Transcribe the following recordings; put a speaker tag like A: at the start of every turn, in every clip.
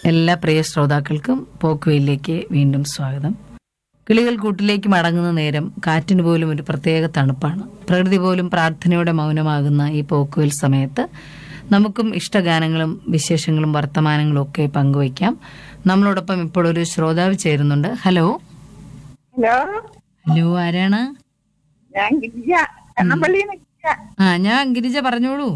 A: എല്ലാ പ്രിയ ശ്രോതാക്കൾക്കും പോക്കുവയിലേക്ക് വീണ്ടും സ്വാഗതം കിളികൾ കൂട്ടിലേക്ക് മടങ്ങുന്ന നേരം കാറ്റിന് പോലും ഒരു പ്രത്യേക തണുപ്പാണ് പ്രകൃതി പോലും പ്രാർത്ഥനയോടെ മൗനമാകുന്ന ഈ പോക്കുവൽ സമയത്ത് നമുക്കും ഇഷ്ടഗാനങ്ങളും വിശേഷങ്ങളും വർത്തമാനങ്ങളും ഒക്കെ പങ്കുവയ്ക്കാം നമ്മളോടൊപ്പം ഇപ്പോൾ ഒരു ശ്രോതാവ് ചേരുന്നുണ്ട് ഹലോ
B: ഹലോ
A: ഹലോ ആരാണ്
B: ഞാൻ ഗിരിജ എണ്ണപ്പള്ളിയിൽ നിൽക്കുക
A: ആ ഞാൻ ഗിരിജ പറഞ്ഞോളൂ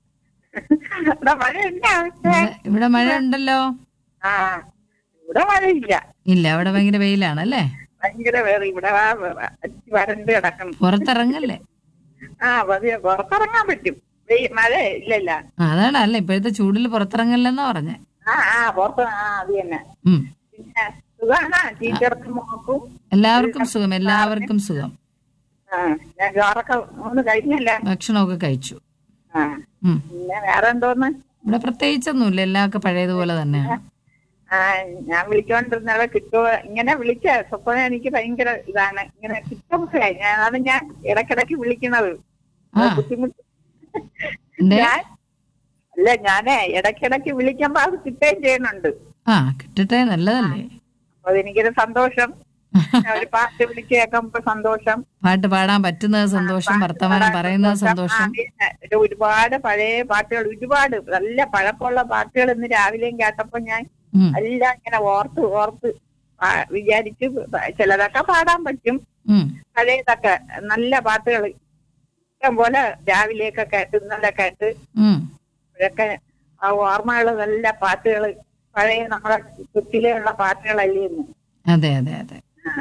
B: ഇവിടെ മഴ ഉണ്ടോ
A: ഇവിടെ- ഇവിടെ മഴ ഉണ്ടല്ലോ
B: ആ ഇവിടെ മഴയില്ല
A: ഇല്ല അവിടെ ഭയങ്കര വെയിലാണല്ലേ
B: ഭയങ്കര വേറെ ഇവിടെ വാ വ- അടിച്ച് വരണ്ട് കിടക്കണം
A: പുറത്തിറങ്ങല്ലേ
B: ആ മതി പുറത്തിറങ്ങാൻ പറ്റും വെയി- മഴ ഇല്ലല്ല
A: ആ, അതാണ് അല്ല ഇപ്പോഴത്തെ ചൂടിൽ പുറത്തിറങ്ങല്ലെന്നാ പറഞ്ഞേ
B: ആ ആ പുറത്ത് ആ അത് തന്നെ
A: ഉം
B: പിന്നെ സുഖാണ് ടീച്ചർക്കും മോക്കും
A: എല്ലാവർക്കും സുഖം എല്ലാവർക്കും സുഖം
B: ആ ഞാൻ ചോറൊക്കെ ഒന്ന് കഴിഞ്ഞല്ല
A: ഭക്ഷണമൊക്കെ കഴിച്ചു
B: ആ
A: ഉം
B: പിന്നെ വേറെ എന്തോന്ന്
A: ഇവിടെ പ്രത്യേകിച്ചൊന്നുമില്ല എല്ലാവർക്കും പഴയതുപോലെ തന്നെയാണ്
B: ആ ഞാൻ വിളിച്ചോണ്ടിരുന്നവ കിട്ടുമോ ഇങ്ങനെ വിളിച്ച സ്വപ്നം എനിക്ക് ഭയങ്കര ഇതാണ് ഇങ്ങനെ കിട്ടുമ്പോൾ ഞാൻ അതാണ് ഞാൻ ഇടക്കിടക്ക് വിളിക്കണത്
A: ആ
B: ബുദ്ധിമുട്ട്
A: എന്തേ
B: ഞാൻ അല്ല ഞാനേ ഇടക്കിടക്ക് വിളിക്കുമ്പോ അത് കിട്ടുകയും ചെയ്യുന്നുണ്ട്
A: ആ കിട്ടട്ടെ നല്ലതല്ലേ
B: അപ്പൊ അതെനിക്കൊരു സന്തോഷം ഒരു പാട്ട് വിളിച്ച് കേൾക്കുമ്പോ സന്തോഷം
A: പാട്ട് പാടാൻ പറ്റുന്നത് സന്തോഷം വർത്തമാനം പറയുന്നത് സന്തോഷം
B: ആ, പിന്നെ ഒരു ഒരുപാട് പഴയ പാട്ടുകൾ ഒരുപാട് നല്ല പഴക്കമുള്ള പാട്ടുകൾ ഇന്ന് രാവിലെയും കേട്ടപ്പോ ഞാൻ
A: ഉം
B: എല്ലാം ഇങ്ങനെ ഓർത്ത് ഓർത്ത് പാ- വിചാരിച്ച് ചിലതൊക്കെ പാടാൻ പറ്റും
A: ഉം
B: പഴയതൊക്കെ നല്ല പാട്ടുകൾ ഇഷ്ടം പോലെ രാവിലെയൊക്കെ കേട്ട് ഇന്നലെ കേട്ട്
A: ഉം
B: ഇതൊക്കെ ആ ഓർമ്മകൾ നല്ല പാട്ടുകൾ പഴയ നമ്മളെ കുത്തിലെയുള്ള പാട്ടുകളല്ലേ ഇന്ന്
A: അതെ അതെ അതെ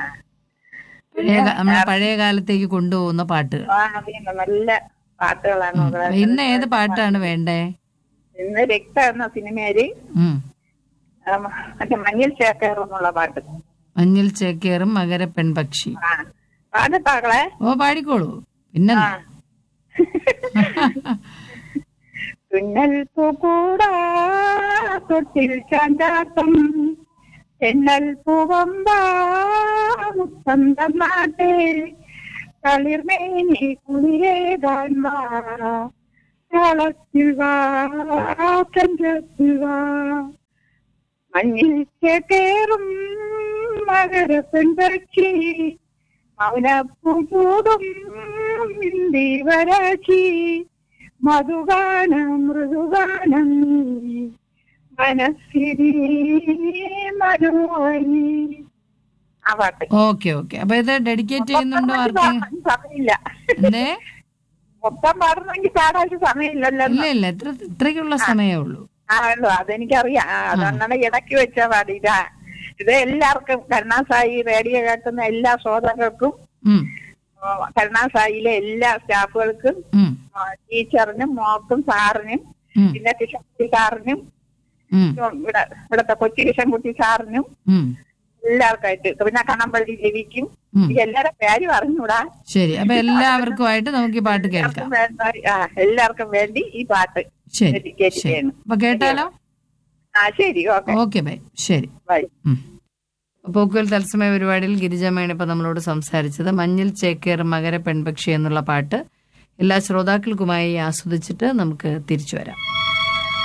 A: പഴയ കാ- നമ്മളെ പഴയ കാലത്തേക്ക് കൊണ്ടുപോകുന്ന പാട്ടുകൾ
B: ആ അതന്നെ നല്ല പാട്ടുകളാണ്
A: ഉം.
B: ഉള്ളത്.
A: ഇന്ന് ഏത് പാട്ടാണ് വേണ്ടേ
B: ഇന്ന് രക്ത എന്ന സിനിമയില്
A: ഉം
B: ആ, മറ്റേ മഞ്ഞൾ ചേക്കേർ എന്നുള്ള പാട്ട്
A: മഞ്ഞിൽ ചേക്കേറും മകര പെൺപക്ഷി
B: ആ പാടത്താക്കളെ
A: ഓ പാടിക്കോളൂ പിന്നെ
B: ആ തുന്നൽ പൂക്കൂടാ തൊട്ടിൽ ചാഞ്ചാട്ടം തെന്നൽ പൂവമ്പാ മുത്തന്തം നാട്ടേ കളിർമേനി കുളിരേതാൻ വാ കളത്തിൽ വാ കഞ്ചത്തിൽ വാ മഞ്ഞിൽ ചേക്കേറും മകര പെൺപക്ഷി മൗനപ്പൂചൂടും ഇന്ദീവരാശി മധുഗാനം മൃദുഗാനം മനസ്സിരി മനോഹരി ആ പാട്ട്
A: ഓക്കെ ഓക്കെ അപ്പൊ ഇത് ഡെഡിക്കേറ്റ് ചെയ്യുന്നുണ്ടോ ആർക്കും
B: പാടാൻ സമയമില്ല
A: എന്തേ
B: മൊത്തം പാടണമെങ്കിൽ പാടാൻ സമയമില്ലല്ലോ
A: ഇല്ല ഇല്ല ഇത്ര ഇത്രയ്ക്കുള്ള സമയമേ ഉള്ളൂ
B: ആ ഉള്ളു അതെനിക്കറിയാം ആ, അതുകൊണ്ടാണ് ഇടയ്ക്ക് വെച്ച പാടി ഇതാ ഇത് എല്ലാവർക്കും കരുണാസായി റേഡിയോ കേൾക്കുന്ന എല്ലാ ശ്രോതാക്കൾക്കും
A: ഉം
B: ആ, കരുണാസായിലെ എല്ലാ സ്റ്റാഫുകൾക്കും
A: ഉം
B: ആ, ടീച്ചറിനും മോക്കും സാറിനും
A: ഉം
B: പിന്നെ കിഷൻകുട്ടി സാറിനും
A: ഉം
B: ഇപ്പം ഇവിടെ ഇവിടുത്തെ കൊച്ചി കിഷൻകുട്ടി സാറിനും
A: ഉം
B: എല്ലാവർക്കായിട്ട് പിന്നെ കണ്ണമ്പള്ളി രവിക്കും
A: ഉം.
B: ഈ എല്ലാവരുടെ പേരും അറിഞ്ഞൂടാ
A: ശരി അപ്പൊ എല്ലാവർക്കുമായിട്ട് നമുക്ക് ഈ പാട്ട് കേൾക്കാം
B: എല്ലാവർക്കും വേണ്ട ആ എല്ലാവർക്കും വേണ്ടി ഈ പാട്ട്
A: ശരി
B: ഡെഡിക്കേറ്റ്
A: ശരി
B: ചെയ്യണം
A: അപ്പൊ കേട്ടാലോ
B: ആ ശരി ഓക്കെ
A: ഓക്കെ ബൈ ശരി
B: ബൈ
A: ഉം. പോക്കുവൽ തത്സമയ പരിപാടിയിൽ ഗിരിജമ്മയാണ് ഇപ്പൊ നമ്മളോട് സംസാരിച്ചത് മഞ്ഞിൽ ചേക്കേർ മകര പെൺപക്ഷി എന്നുള്ള പാട്ട് എല്ലാ ശ്രോതാക്കൾക്കുമായി ആസ്വദിച്ചിട്ട് നമുക്ക് തിരിച്ചു വരാം